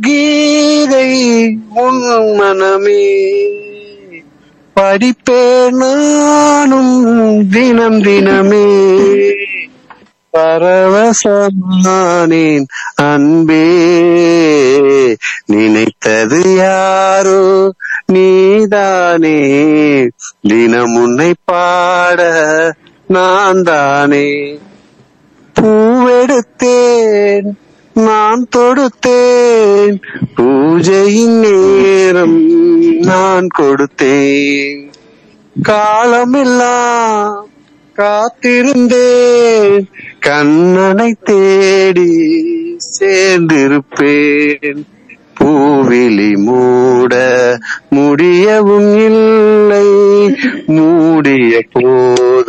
கீதை உன் மனமே படிப்பேன் நானும் தினம் தினமே பரவசமானேன் அன்பே நினைத்தது யாரோ நீதானே தினம் உன்னை பாட நான் தானே பூவெடுத்தேன் நான் தொடுத்தேன் பூஜையின் நேரம் நான் கொடுத்தேன் காலமெல்லாம் காத்திருந்தேன் கண்ணனை தேடி சேர்ந்திருப்பேன் பூவிழி மூட முடியவும் இல்லை மூடிய போது